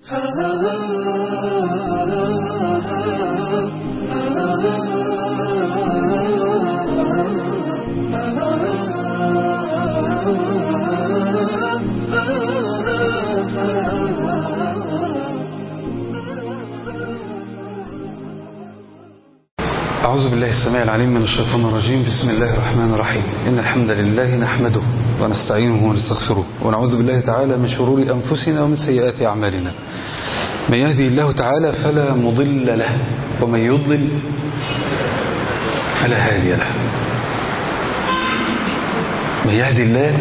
أعوذ بالله السميع العليم من الشيطان الرجيم بسم الله الرحمن الرحيم إن الحمد لله نحمده ونستعينه ونستغفره ونعوذ بالله تعالى من شرور أنفسنا ومن سيئات أعمالنا من يهدي الله تعالى فلا مضل له ومن يضلل فلا هادي له من يهدي الله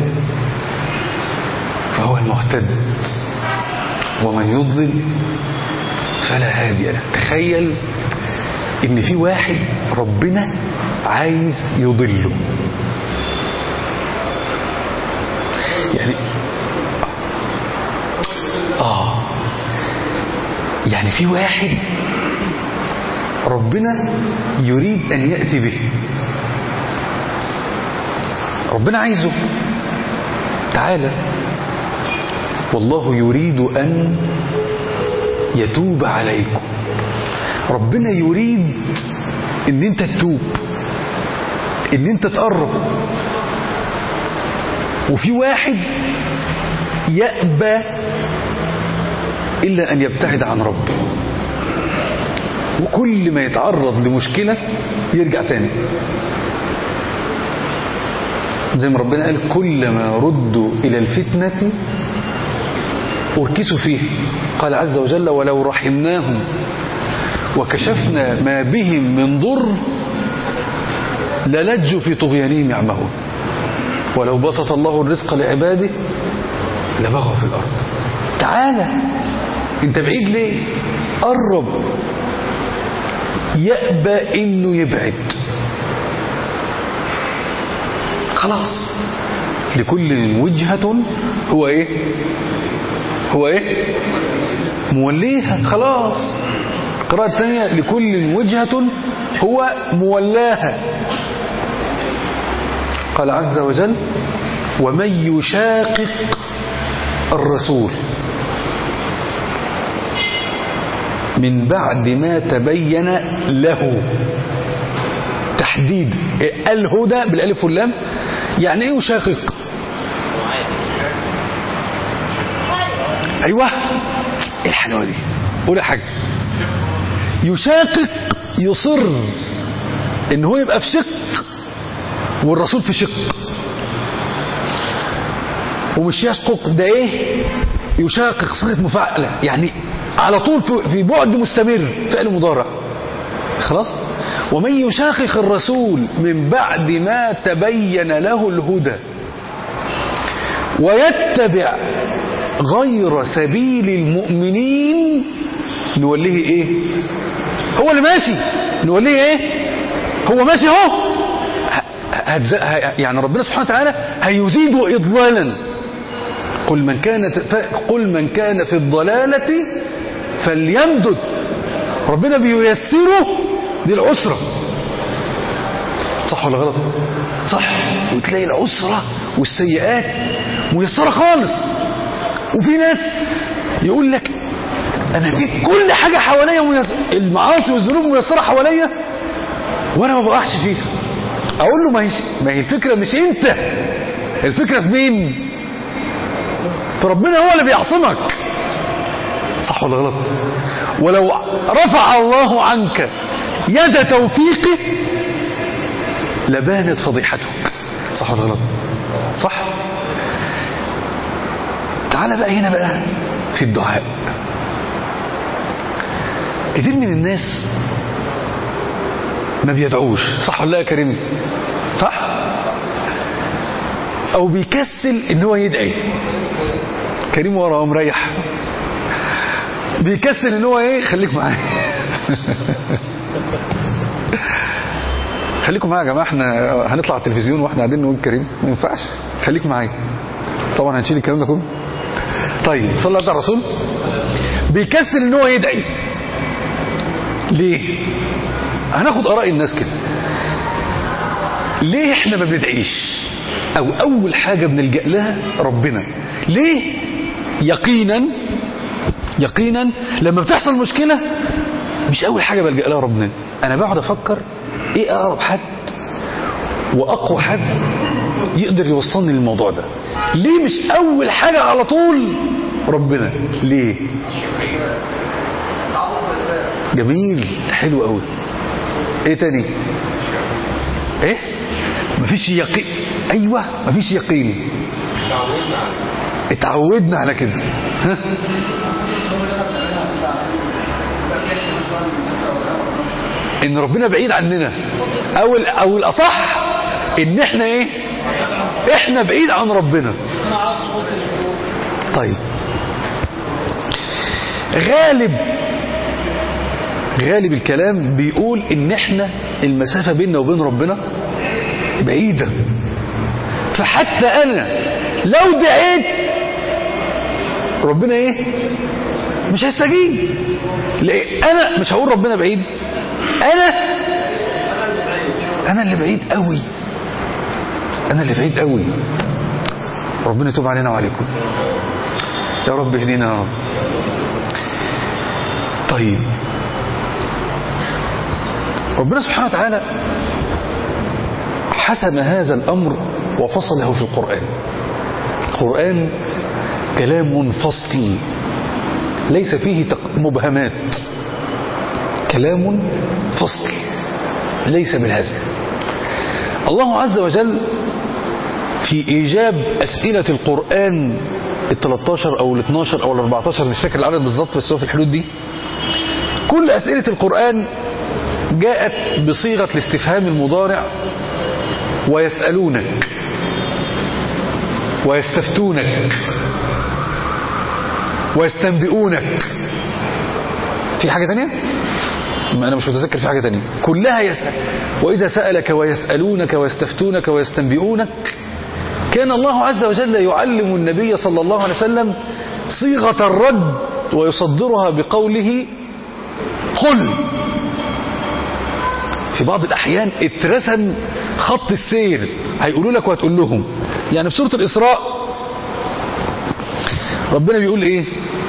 فهو المهتد ومن يضلل فلا هادي له تخيل ان في واحد ربنا عايز يضله يعني اه يعني في واحد ربنا يريد ان ياتي به ربنا عايزه تعالى والله يريد ان يتوب عليكم ربنا يريد ان انت تتوب ان انت تقرب وفي واحد يأبى إلا أن يبتعد عن ربه وكل ما يتعرض لمشكلة يرجع تاني زي ما ربنا قال كلما ردوا إلى الفتنة أركسوا فيه قال عز وجل ولو رحمناهم وكشفنا ما بهم من ضر للجوا في طغيانهم يعمهون ولو بسط الله الرزق لعباده لبغوا في الأرض تعالى انت بعيد ليه قرب يأبى انه يبعد خلاص لكل وجهة هو ايه هو ايه موليها خلاص القراءة الثانية لكل وجهة هو مولاها قال عز وجل ومن يشاقق الرسول من بعد ما تبين له تحديد الهدى بالالف واللام يعني ايه يشاقق ايوه ايه الحلاوه دي قول حاجه يشاقق يصر ان هو يبقى في شق والرسول في شق ومش يشقق ده ايه يشاقق صيغه مفاعله يعني على طول في بعد مستمر فعل مضارع خلاص ومن يشاقق الرسول من بعد ما تبين له الهدى ويتبع غير سبيل المؤمنين نوليه ايه هو اللي ماشي نوليه ايه هو ماشي اهو يعني ربنا سبحانه وتعالى هيزيده اضلالا قل من كان قل من كان في الضلالة فليمدد ربنا بييسره للعسرة صح ولا غلط صح وتلاقي العسرة والسيئات ميسرة خالص وفي ناس يقول لك انا في كل حاجة حواليا ميسرة المعاصي والذنوب ميسرة حواليا وانا ما بقعش فيها اقول له ما هي ما هي الفكرة مش انت الفكرة في مين فربنا هو اللي بيعصمك صح ولا غلط ولو رفع الله عنك يد توفيقه لبانت فضيحتك صح ولا غلط صح تعال بقى هنا بقى في الدعاء كتير من الناس ما بيدعوش صح ولا لا يا كريم صح او بيكسل ان هو يدعي كريم ورا مريح بيكسل ان هو ايه خليك معايا خليكم معايا يا جماعه احنا هنطلع على التلفزيون واحنا قاعدين نقول كريم ما ينفعش خليك معايا طبعا هنشيل الكلام ده كله طيب صلى على الرسول بيكسل ان هو يدعي ليه هناخد اراء الناس كده ليه احنا ما بندعيش او اول حاجة بنلجأ لها ربنا ليه يقينا يقينا لما بتحصل مشكلة مش أول حاجة بلجأ لها ربنا أنا بقعد أفكر إيه أقرب حد وأقوى حد يقدر يوصلني للموضوع ده ليه مش أول حاجة على طول ربنا ليه جميل حلو قوي ايه تاني ايه مفيش يقين ايوه مفيش يقين اتعودنا على كده ها ان ربنا بعيد عننا او او الاصح ان احنا ايه احنا بعيد عن ربنا طيب غالب غالب الكلام بيقول ان احنا المسافة بيننا وبين ربنا بعيدة فحتى انا لو دعيت ربنا ايه مش هيستجيب ليه انا مش هقول ربنا بعيد انا انا اللي بعيد قوي انا اللي بعيد قوي ربنا يتوب علينا وعليكم يا رب اهدينا يا رب طيب ربنا سبحانه وتعالى حسم هذا الأمر وفصله في القرآن القرآن كلام فصل ليس فيه مبهمات كلام فصل ليس بالهزل الله عز وجل في إيجاب أسئلة القرآن ال 13 أو ال 12 أو ال 14 مش فاكر العدد بالظبط بس هو في الحدود دي كل أسئلة القرآن جاءت بصيغة الاستفهام المضارع ويسألونك ويستفتونك ويستنبئونك في حاجة تانية ما أنا مش متذكر في حاجة تانية كلها يسأل وإذا سألك ويسألونك ويستفتونك ويستنبئونك كان الله عز وجل يعلم النبي صلى الله عليه وسلم صيغة الرد ويصدرها بقوله قل في بعض الأحيان اترسم خط السير هيقولوا لك وهتقول لهم يعني في سورة الإسراء ربنا بيقول ايه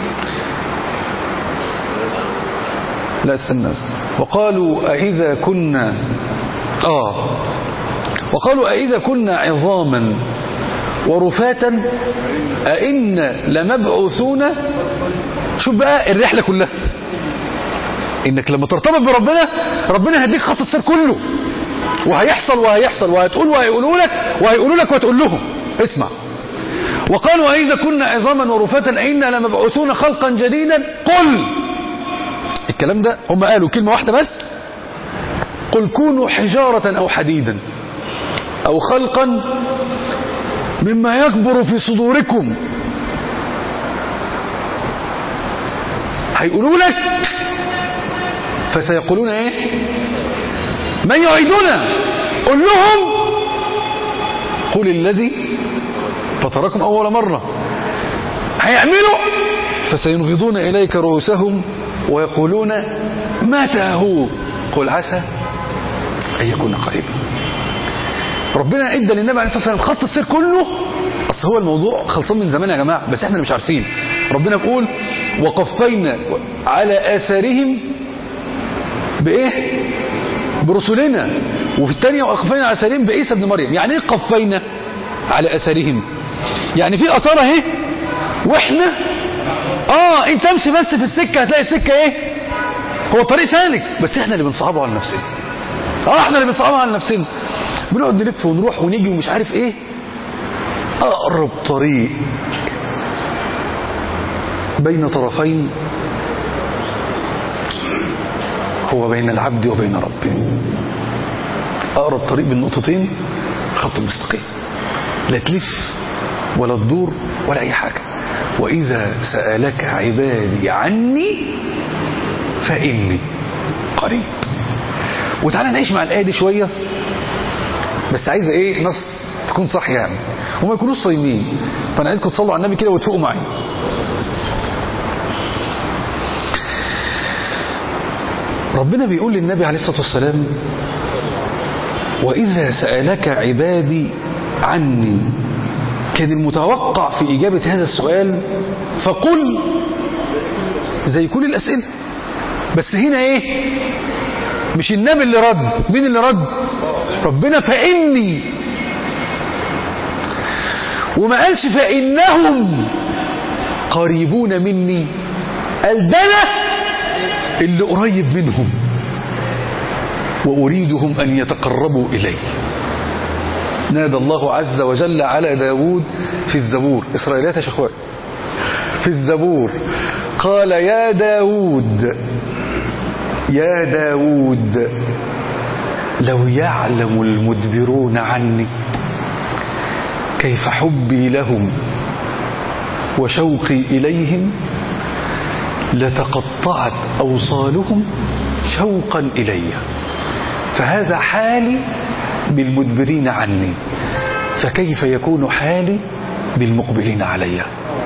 لا استنى بس وقالوا أئذا كنا آه وقالوا أئذا كنا عظاما ورفاتا أئن لمبعوثون شوف بقى الرحلة كلها انك لما ترتبط بربنا ربنا هيديك خط السير كله وهيحصل وهيحصل وهتقول وهيقولوا لك وهيقولوا لك وهتقول لهم اسمع وقالوا أئذا كنا عظاما ورفاتا أئنا لمبعوثون خلقا جديدا قل الكلام ده هم قالوا كلمة واحدة بس قل كونوا حجارة أو حديدا أو خلقا مما يكبر في صدوركم هيقولوا لك فسيقولون ايه من يعيدنا قل لهم قل الذي فطركم أول مرة هيعملوا فسينغضون إليك رؤوسهم ويقولون متى هو قل عسى أن يكون قريبا ربنا ادى للنبي عليه الصلاه والسلام خط السير كله اصل هو الموضوع خلصان من زمان يا جماعه بس احنا مش عارفين ربنا بيقول وقفينا على اثارهم بايه برسلنا وفي الثانيه وقفينا على اثارهم بعيسى ابن مريم يعني ايه قفينا على اثارهم يعني في اثار اهي واحنا اه انت امشي بس في السكه هتلاقي السكه ايه هو الطريق سالك بس احنا اللي بنصعبه على نفسنا اه احنا اللي بنصعبه على نفسنا بنقعد نلف ونروح ونيجي ومش عارف ايه اقرب طريق بين طرفين هو بين العبد وبين ربه اقرب طريق بين نقطتين خط مستقيم لا تلف ولا تدور ولا اي حاجه واذا سالك عبادي عني فاني قريب وتعالى نعيش مع الايه دي شويه بس عايزه ايه نص تكون صح يعني وما يكونوش صايمين فانا عايزكم تصلوا على النبي كده وتفوقوا معي ربنا بيقول للنبي عليه الصلاه والسلام واذا سالك عبادي عني كان المتوقع في اجابه هذا السؤال فقل زي كل الأسئلة بس هنا ايه مش النبي اللي رد مين اللي رد ربنا فإني وما قالش فإنهم قريبون مني قال ده أنا اللي قريب منهم وأريدهم أن يتقربوا إلي نادى الله عز وجل على داود في الزبور إسرائيليات يا شيخوان في الزبور قال يا داود يا داود لو يعلم المدبرون عني كيف حبي لهم وشوقي إليهم لتقطعت أوصالهم شوقا إلي فهذا حالي بالمدبرين عني فكيف يكون حالي بالمقبلين علي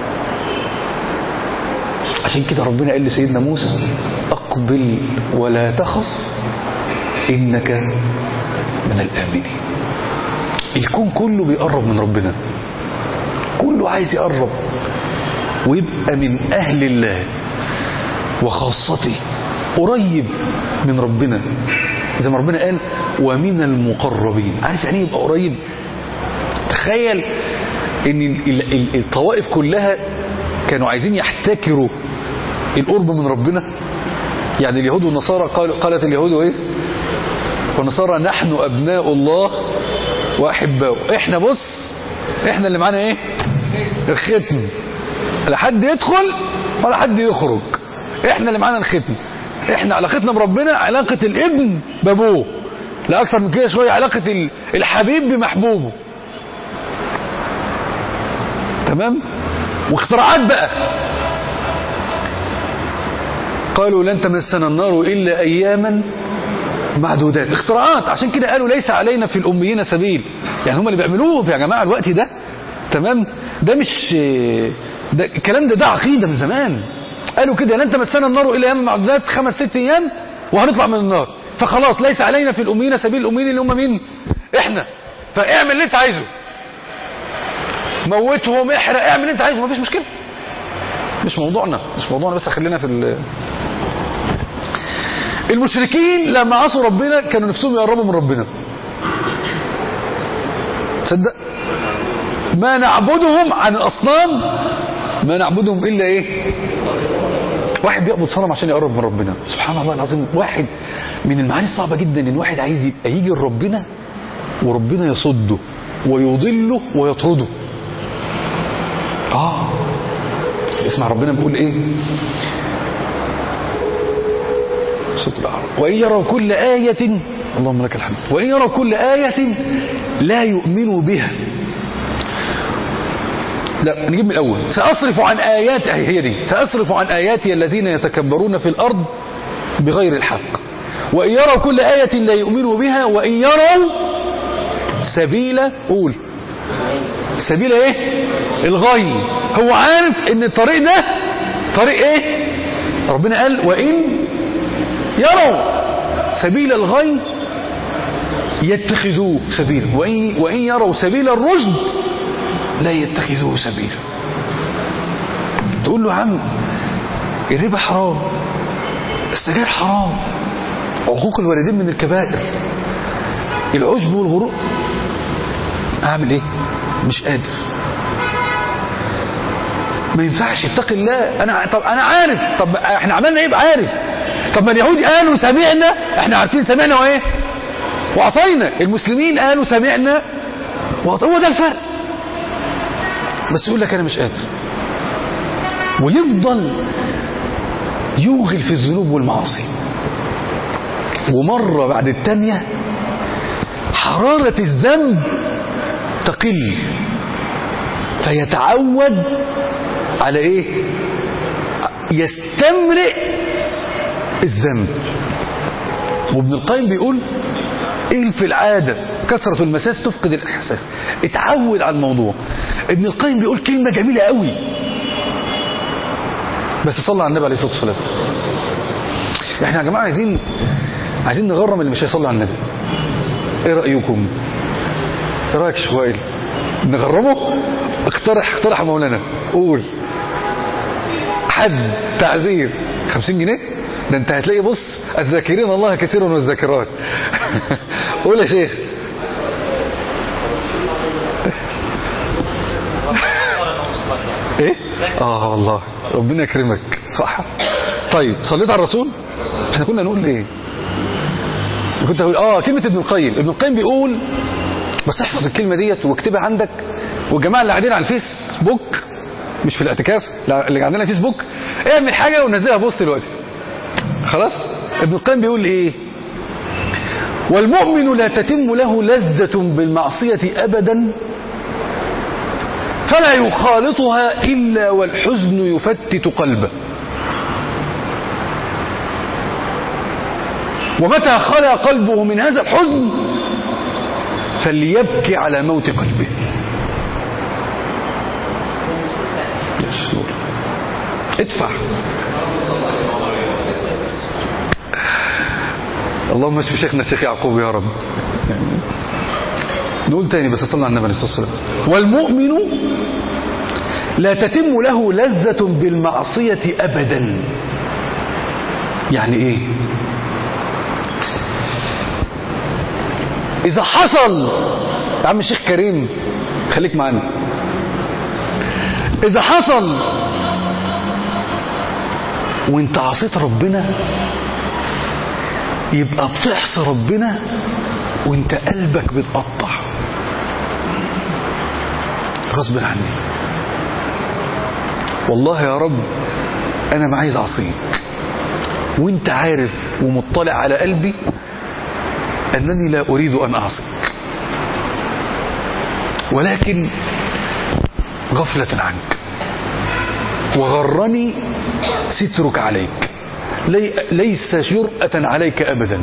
عشان كده ربنا قال لسيدنا موسى أقبل ولا تخف إنك من الآمنين الكون كله بيقرب من ربنا كله عايز يقرب ويبقى من أهل الله وخاصته قريب من ربنا زي ما ربنا قال ومن المقربين عارف يعني يبقى قريب تخيل ان الطوائف كلها كانوا عايزين يحتكروا القرب من ربنا يعني اليهود والنصارى قال قالت اليهود ايه والنصارى نحن ابناء الله واحباؤه احنا بص احنا اللي معانا ايه الختم لا حد يدخل ولا حد يخرج احنا اللي معانا الختم احنا علاقتنا بربنا علاقة الابن بابوه لا اكثر من كده شوية علاقة الحبيب بمحبوبه تمام واختراعات بقى قالوا لن تمسنا النار الا اياما معدودات اختراعات عشان كده قالوا ليس علينا في الاميين سبيل يعني هم اللي بيعملوه يا جماعه الوقت ده تمام ده مش ده الكلام ده ده عقيده من زمان قالوا كده لن تمسنا النار الا ايام معدودات خمس ست ايام وهنطلع من النار فخلاص ليس علينا في الاميين سبيل الاميين اللي هم مين احنا فاعمل اللي انت عايزه موتهم احرق اعمل اللي انت عايزه مفيش مشكله مش موضوعنا مش موضوعنا بس خلينا في ال... المشركين لما عصوا ربنا كانوا نفسهم يقربوا من ربنا تصدق ما نعبدهم عن الاصنام ما نعبدهم الا ايه واحد بيعبد صنم عشان يقرب من ربنا سبحان الله العظيم واحد من المعاني الصعبه جدا ان واحد عايز يبقى يجي لربنا وربنا يصده ويضله ويطرده اه اسمع ربنا بيقول ايه صوت الأعراب وإن يروا كل آية اللهم لك الحمد وإن يروا كل آية لا يؤمنوا بها لا نجيب من الأول سأصرف عن آياتي هي دي سأصرف عن آياتي الذين يتكبرون في الأرض بغير الحق وإن يروا كل آية لا يؤمنوا بها وإن يروا سبيل قول سبيل ايه الغي هو عارف ان الطريق ده طريق ايه ربنا قال وإن يروا سبيل الغي يتخذوه سبيلا وإن, وإن يروا سبيل الرشد لا يتخذوه سبيلا تقول له عم الربا حرام السجاير حرام عقوق الوالدين من الكبائر العجب والغرور اعمل ايه مش قادر ما ينفعش اتقي الله انا طب انا عارف طب احنا عملنا ايه عارف طب ما اليهود قالوا سمعنا احنا عارفين سمعنا وايه وعصينا المسلمين قالوا سمعنا هو ده الفرق بس يقول لك انا مش قادر ويفضل يوغل في الذنوب والمعاصي ومرة بعد التانية حرارة الذنب تقل فيتعود على ايه يستمرئ الذنب وابن القيم بيقول ايه في العادة كثرة المساس تفقد الاحساس اتعود على الموضوع ابن القيم بيقول كلمة جميلة قوي بس صلى على النبي عليه الصلاة والسلام احنا يا جماعة عايزين عايزين نغرم اللي مش هيصلي على النبي ايه رأيكم ايه رأيك شوائل نغرمه اقترح اقترح مولانا قول حد تعذير 50 جنيه ده انت هتلاقي بص الذاكرين الله كثيرا والذاكرات قول يا شيخ ايه اه والله ربنا يكرمك صح طيب صليت على الرسول احنا كنا نقول ايه كنت هقول اه كلمه ابن القيم ابن القيم بيقول بس احفظ الكلمه ديت واكتبها عندك والجماعه اللي قاعدين على الفيسبوك مش في الاعتكاف لا اللي قاعدين على الفيسبوك اعمل حاجه ونزلها بوست دلوقتي خلاص ابن القيم بيقول ايه والمؤمن لا تتم له لذة بالمعصية أبدا فلا يخالطها إلا والحزن يفتت قلبه ومتى خلى قلبه من هذا الحزن فليبكي على موت قلبه ادفع اللهم اشف شيخنا الشيخ يعقوب يا رب نقول تاني بس صلى على النبي عليه الصلاه والسلام والمؤمن لا تتم له لذة بالمعصية أبدا يعني إيه إذا حصل يا عم الشيخ كريم خليك معانا إذا حصل وانت عصيت ربنا يبقى بتحصي ربنا وانت قلبك بيتقطع غصب عني والله يا رب انا ما عايز اعصيك وانت عارف ومطلع على قلبي انني لا اريد ان اعصيك ولكن غفلة عنك وغرني سترك عليك لي ليس جرأة عليك أبدا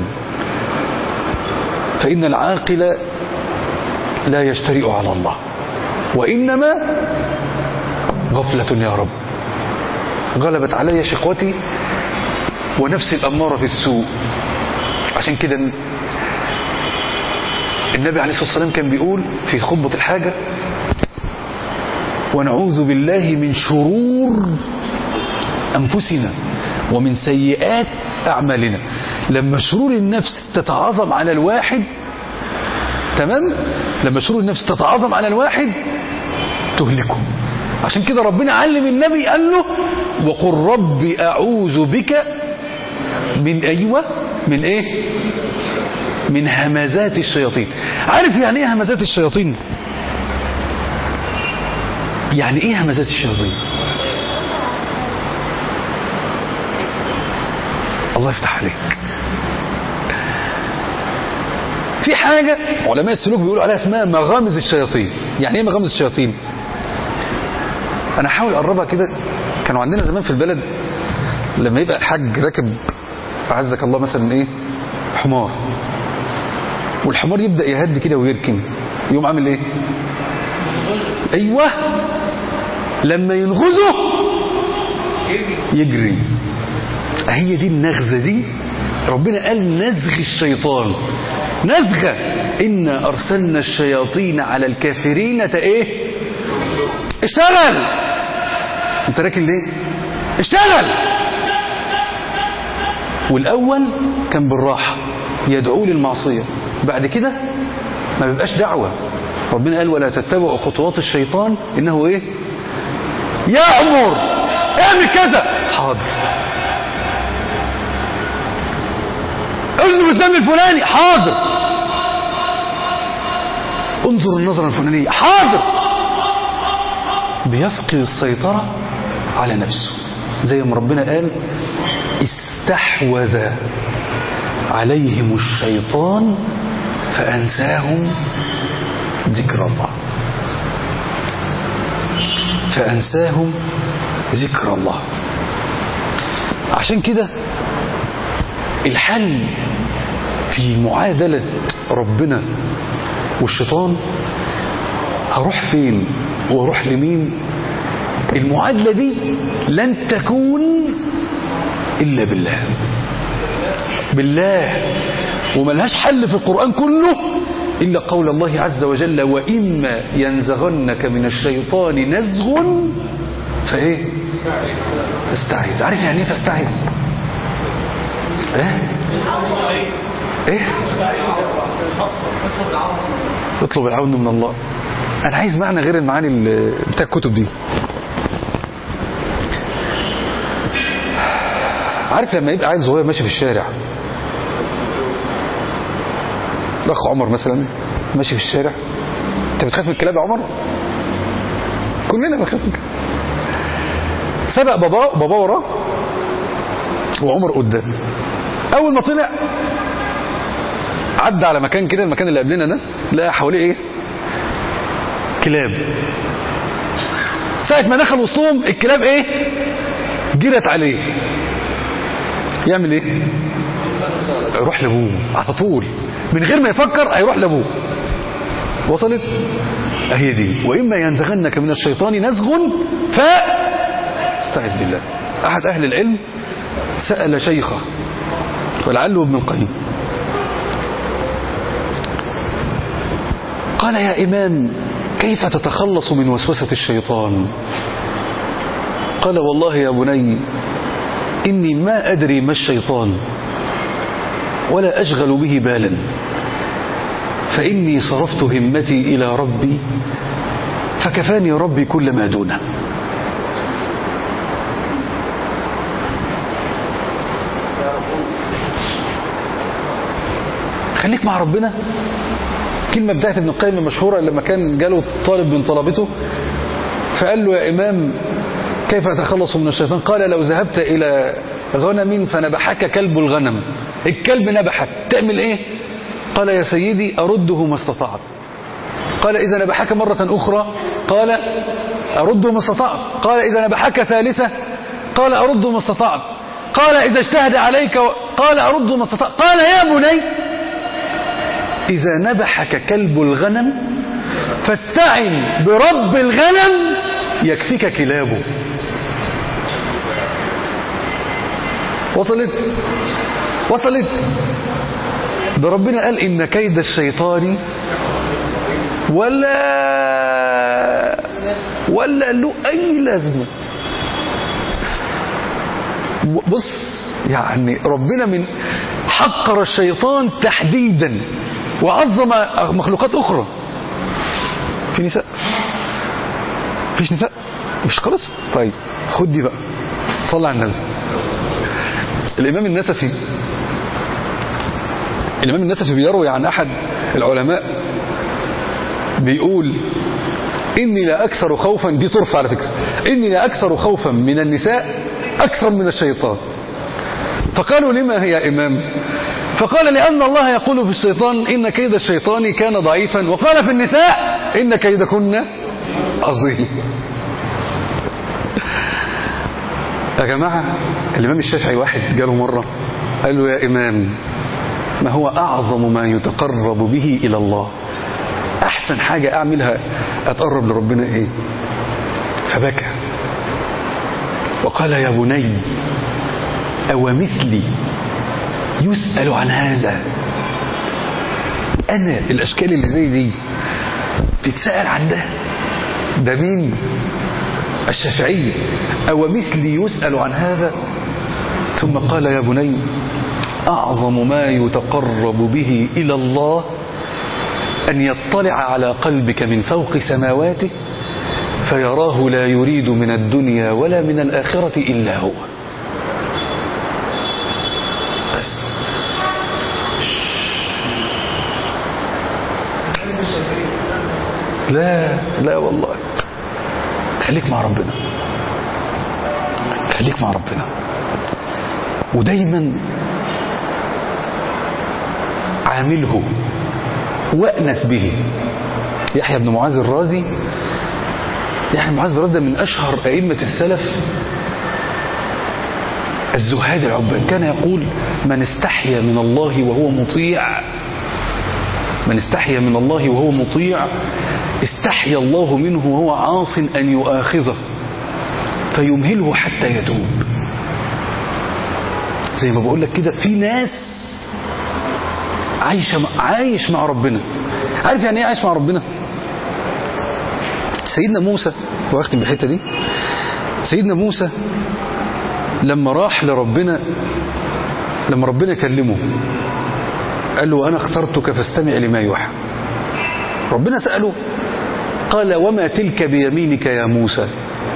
فإن العاقل لا يجترئ على الله وإنما غفلة يا رب غلبت علي شقوتي ونفسي الأمارة في السوء عشان كده النبي عليه الصلاة والسلام كان بيقول في خطبة الحاجة ونعوذ بالله من شرور أنفسنا ومن سيئات أعمالنا لما شرور النفس تتعاظم على الواحد تمام لما شرور النفس تتعاظم على الواحد تهلكه عشان كده ربنا علم النبي قال له وقل رب أعوذ بك من أيوة من إيه من همزات الشياطين عارف يعني إيه همزات الشياطين يعني إيه همزات الشياطين الله يفتح عليك في حاجة علماء السلوك بيقولوا عليها اسمها مغامز الشياطين يعني ايه مغامز الشياطين انا احاول اقربها كده كانوا عندنا زمان في البلد لما يبقى الحاج راكب اعزك الله مثلا ايه حمار والحمار يبدا يهدي كده ويركن يقوم عامل ايه ايوه لما ينغزه يجري هي دي النغزة دي ربنا قال نزغ الشيطان نزغة إنا أرسلنا الشياطين على الكافرين ايه اشتغل انت راكن ليه اشتغل والأول كان بالراحة يدعو للمعصية بعد كده ما بيبقاش دعوة ربنا قال ولا تتبعوا خطوات الشيطان إنه إيه يأمر اعمل كذا حاضر اذنب الذنب الفلاني حاضر انظر النظرة الفلانية حاضر بيفقد السيطرة على نفسه زي ما ربنا قال استحوذ عليهم الشيطان فأنساهم ذكر الله فأنساهم ذكر الله عشان كده الحل في معادلة ربنا والشيطان هروح فين واروح لمين المعادلة دي لن تكون إلا بالله بالله وملهاش حل في القرآن كله إلا قول الله عز وجل وإما ينزغنك من الشيطان نزغ فإيه فاستعذ عارف يعني ايه فاستعذ ايه ايه اطلب العون من الله انا عايز معنى غير المعاني ال- بتاع الكتب دي عارف لما يبقى عيل صغير ماشي في الشارع الاخ عمر مثلا ماشي في الشارع انت بتخاف من الكلاب يا عمر كلنا بنخاف من الكلاب. سبق بابا بابا وراه وعمر قدام اول ما طلع عدى على مكان كده المكان اللي قبلنا ده لقى حواليه ايه كلاب ساعة ما دخل وسطهم الكلاب ايه جرت عليه يعمل ايه يروح لابوه على طول من غير ما يفكر هيروح لابوه وصلت اهي دي واما ينزغنك من الشيطان نزغ ف استعذ بالله احد اهل العلم سال شيخه ولعله ابن القيم قال يا امام كيف تتخلص من وسوسه الشيطان قال والله يا بني اني ما ادري ما الشيطان ولا اشغل به بالا فاني صرفت همتي الى ربي فكفاني ربي كل ما دونه خليك مع ربنا كلمة بتاعت ابن القيم المشهورة لما كان جاله طالب من طلبته فقال له يا إمام كيف أتخلص من الشيطان قال لو ذهبت إلى غنم فنبحك كلب الغنم الكلب نبحك تعمل إيه قال يا سيدي أرده ما استطعت قال إذا نبحك مرة أخرى قال أرده ما استطعت قال إذا نبحك ثالثة قال أرده ما استطعت قال إذا اجتهد عليك قال أرده ما استطعت قال يا بني إذا نبحك كلب الغنم فاستعن برب الغنم يكفيك كلابه وصلت وصلت ده ربنا قال إن كيد الشيطان ولا ولا له أي لازمة بص يعني ربنا من حقر الشيطان تحديدا وعظم مخلوقات أخرى في نساء فيش نساء مش خلاص طيب خد دي بقى صلى على النبي الإمام النسفي الإمام النسفي بيروي عن أحد العلماء بيقول إني لا أكثر خوفا دي طرف على فكرة إني لا أكثر خوفا من النساء أكثر من الشيطان فقالوا لما هي يا إمام فقال لأن الله يقول في الشيطان إن كيد الشيطان كان ضعيفا وقال في النساء إن كيدكن عظيم يا جماعة الإمام الشافعي واحد جاله مرة قال له يا إمام ما هو أعظم ما يتقرب به إلى الله أحسن حاجة أعملها أتقرب لربنا إيه فبكى وقال يا بني أو مثلي يسأل عن هذا أنا الأشكال اللي زي دي تتسأل عن ده ده مين الشافعية أو مثلي يسأل عن هذا ثم قال يا بني أعظم ما يتقرب به إلى الله أن يطلع على قلبك من فوق سماواته فيراه لا يريد من الدنيا ولا من الآخرة إلا هو بس لا لا والله خليك مع ربنا خليك مع ربنا ودايما عامله وأنس به يحيى بن معاذ الرازي يحيى بن معاذ الرازي ده من أشهر أئمة السلف الزهاد العباد كان يقول من استحيا من الله وهو مطيع من استحيا من الله وهو مطيع استحيا الله منه وهو عاص أن يؤاخذه فيمهله حتى يتوب زي ما بقول لك كده في ناس عايشة عايش مع ربنا عارف يعني ايه عايش مع ربنا سيدنا موسى واختم بالحته دي سيدنا موسى لما راح لربنا لما ربنا كلمه قال له أنا اخترتك فاستمع لما يوحى ربنا سأله قال وما تلك بيمينك يا موسى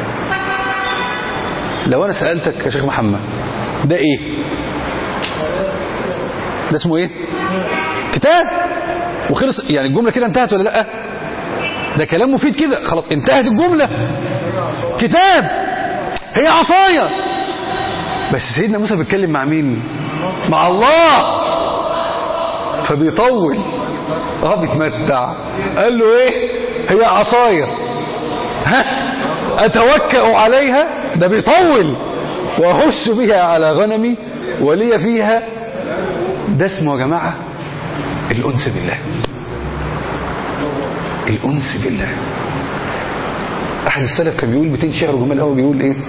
لو أنا سألتك يا شيخ محمد ده إيه ده اسمه إيه كتاب وخلص يعني الجملة كده انتهت ولا لأ ده كلام مفيد كده خلاص انتهت الجملة كتاب هي عصاية بس سيدنا موسى بيتكلم مع مين مع الله فبيطول اه بيتمتع قال له ايه هي عصاية ها اتوكأ عليها ده بيطول واهش بها على غنمي ولي فيها ده اسمه يا جماعة الأنس بالله الأنس بالله أحد السلف كان بيقول 200 شعر جمال قوي بيقول إيه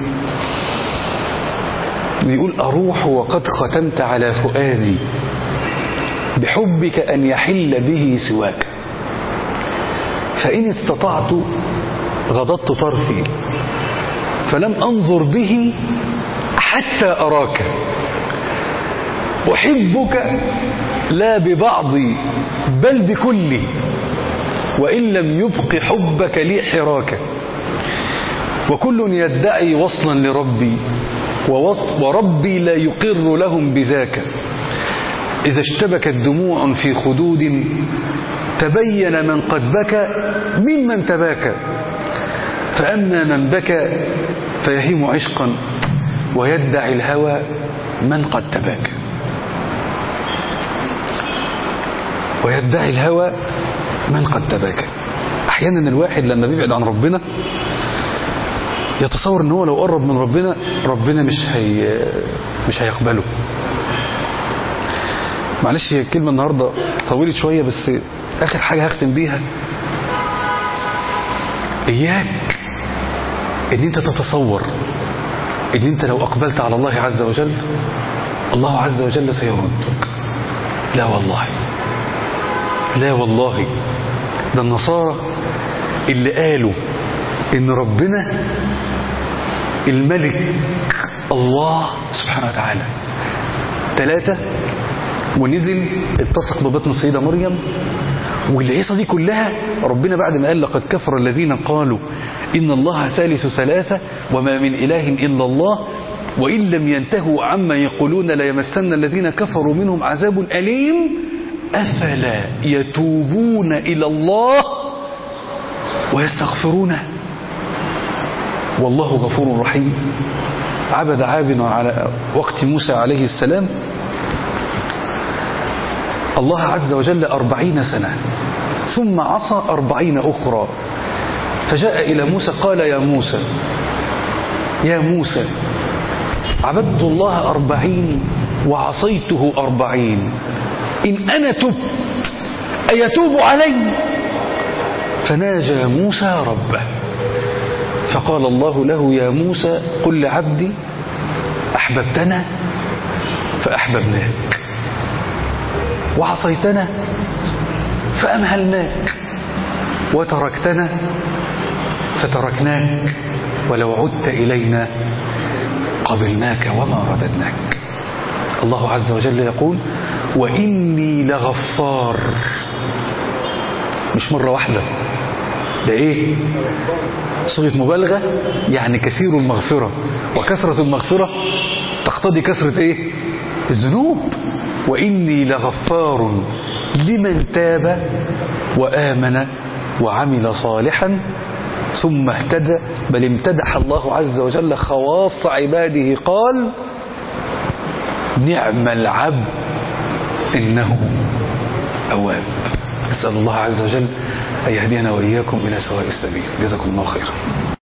بيقول أروح وقد ختمت على فؤادي بحبك أن يحل به سواك فإن استطعت غضضت طرفي فلم أنظر به حتى أراك أحبك لا ببعضي بل بكلي وإن لم يبق حبك لي حراك وكل يدعي وصلا لربي ووص وربي لا يقر لهم بذاك إذا اشتبكت دموع في خدود تبين من قد بكى ممن تباكى فأما من بكى فيهيم عشقا ويدعي الهوى من قد تباكى ويدعي الهوى من قد تباكى احيانا الواحد لما بيبعد عن ربنا يتصور ان هو لو قرب من ربنا ربنا مش هي مش هيقبله معلش هي الكلمه النهارده طولت شويه بس اخر حاجه هختم بيها اياك ان انت تتصور ان انت لو اقبلت على الله عز وجل الله عز وجل سيردك لا والله لا والله ده النصارى اللي قالوا ان ربنا الملك الله سبحانه وتعالى ثلاثة ونزل التصق ببطن السيدة مريم والعيصة دي كلها ربنا بعد ما قال لقد كفر الذين قالوا إن الله ثالث ثلاثة وما من إله إلا الله وإن لم ينتهوا عما يقولون ليمسن الذين كفروا منهم عذاب أليم أفلا يتوبون إلى الله ويستغفرونه والله غفور رحيم عبد عابد على وقت موسى عليه السلام الله عز وجل أربعين سنة ثم عصى أربعين أخرى فجاء إلى موسى قال يا موسى يا موسى عبدت الله أربعين وعصيته أربعين إن أنا تبت أيتوب علي فناجى موسى ربه فقال الله له يا موسى قل لعبدي أحببتنا فأحببناك وعصيتنا فأمهلناك وتركتنا فتركناك ولو عدت إلينا قبلناك وما رددناك الله عز وجل يقول وإني لغفار مش مرة واحدة ده إيه صيغة مبالغة يعني كثير المغفرة وكثرة المغفرة تقتضي كثرة إيه الذنوب وإني لغفار لمن تاب وآمن وعمل صالحا ثم اهتدى بل امتدح الله عز وجل خواص عباده قال نعم العبد إنه أواب أسأل الله عز وجل أن يهدينا وإياكم إلى سواء السبيل جزاكم الله خيرا